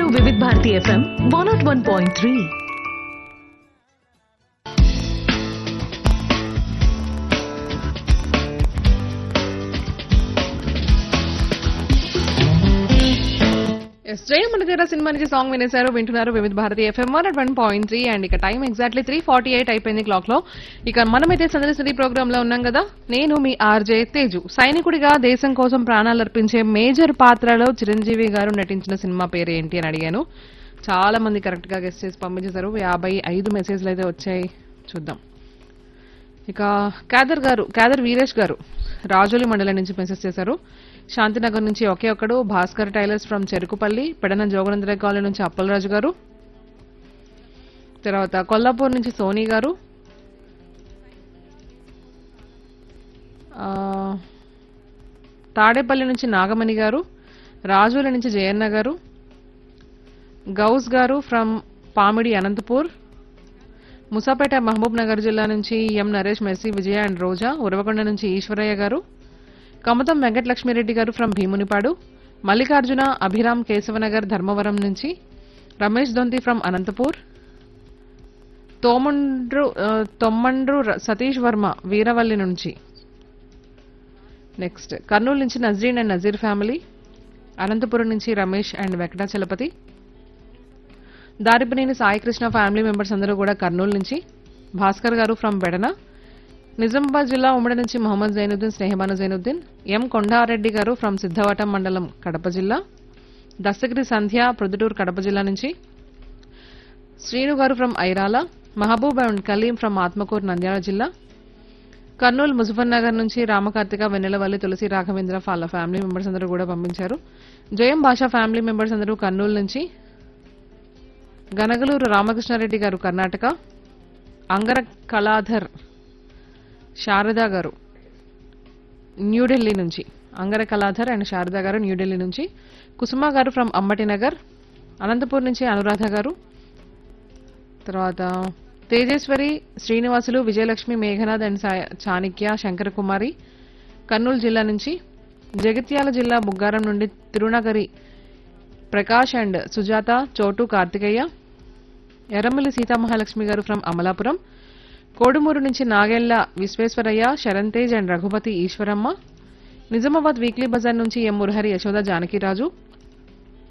వివిధ Bharati FM one naught one point three ఎస్ జయ మన తీరా సినిమా నుంచి సాంగ్ వినేశారు వింటున్నారు Vividh Bharati FM one one point three and ఇక time exactly three forty eight అయిపోయింది క్లాక్ లో ఇక మనమైతే సందడి సిటీ ప్రోగ్రామ్ లో ఉన్నాం కదా నేను మీ ఆర్జే తేజు సైనికుడిగా దేశం కోసం ప్రాణాలు అర్పించే మేజర్ పాత్రలో చిరంజీవి గారు నటించిన సినిమా పేరు ఏంటి అని అడిగాను చాలా మంది కరెక్ట్ గా గెస్ట్ చేసి పంపించేశారు యాభై ఐదు మెసేజ్లు అయితే వచ్చాయి చూద్దాం ఇక కాదర్ గారు కాదర్ వీరేష్ గారు రాజోలి మండలం నుంచి మెసేజ్ చేశారు శాంతినగర్ నుంచి ఒకే ఒక్కడు భాస్కర్ టైలర్స్ ఫ్రమ్ చెరుకుపల్లి పెడన జోగనందర కాలనీ నుంచి అప్పలరాజు గారు తర్వాత కొల్లాపూర్ నుంచి సోనీ గారు ఆ, తాడేపల్లి నుంచి నాగమణి గారు రాజోలి నుంచి జయన్న గారు గౌస్ గారు ఫ్రమ్ పామిడి అనంతపూర్ ముసాపేట మహబూబ్ నగర్ జిల్లా నుంచి M Naresh Mercy Vijaya and Roja Uravakonda నుంచి ఈశ్వరయ్య గారు కమతం వెంకటలక్ష్మిరెడ్డి గారు ఫ్రం భీమునిపాడు మల్లికార్జున అభిరామ్ కేశవనగర్ ధర్మవరం నుంచి రమేష్ దొంతి ఫ్రం అనంతపూర్ తోమండ్రు ఆ, తొమ్మండ్రు ర- సతీష్ వర్మ వీరవల్లి నుంచి నెక్స్ట్ కర్నూలు నుంచి నజరీన్ అండ్ నజీర్ ఫ్యామిలీ అనంతపురం నుంచి Ramesh and Venkatachalapathi Daripaneni Saikrishna family members అందరూ కూడా కర్నూలు నుంచి భాస్కర్ గారు ఫ్రమ్ బెడన నిజామాబాద్ జిల్లా ఉమ్మడి నుంచి మొహమ్మద్ జైనుద్దీన్ స్నేహబాను జైనుద్దీన్ ఎం కొండారెడ్డి గారు ఫ్రమ్ సిద్ధవటం మండలం కడప జిల్లా దస్తగిరి సంధ్య ప్రొద్దుటూరు కడప జిల్లా నుంచి Srinu garu from Irala Mahaboob and Kaleem from Atmakur Nandyal జిల్లా కర్నూలు ముజఫర్ నగర్ నుంచి రామకార్తిక వెన్నెలవల్లి తులసి రాఘవేంద్ర వాళ్ళ ఫ్యామిలీ మెంబర్స్ అందరూ కూడా పంపించారు జయం భాషా ఫ్యామిలీ మెంబర్స్ అందరూ కర్నూలు నుంచి గనగలూరు రామకృష్ణారెడ్డి గారు కర్ణాటక అంగర కళాధర్ శారద గారు న్యూఢిల్లీ నుంచి అంగర కళాధర్ అండ్ శారద గారు న్యూఢిల్లీ నుంచి కుసుమ గారు ఫ్రమ్ అమ్మటి నగర్ అనంతపూర్ నుంచి అనురాధ గారు తర్వాత తేజేశ్వరి శ్రీనివాసులు విజయలక్ష్మి మేఘనాథ్ అండ్ సాయ- చాణిక్య శంకర కుమారి కర్నూలు జిల్లా నుంచి జగిత్యాల జిల్లా బుగ్గారం నుండి తిరునగరి ప్రకాష్ అండ్ సుజాత చోటు కార్తికేయ ఎర్రమల్లి సీతామహాలక్ష్మి గారు ఫ్రమ్ అమలాపురం కోడుమూరు నుంచి Nagella Visweswaraiah Saran Tej and Raghupathi Eswaramma Nizamabad weekly bazaar నుంచి ఎం మురహరి యశోద జానకిరాజు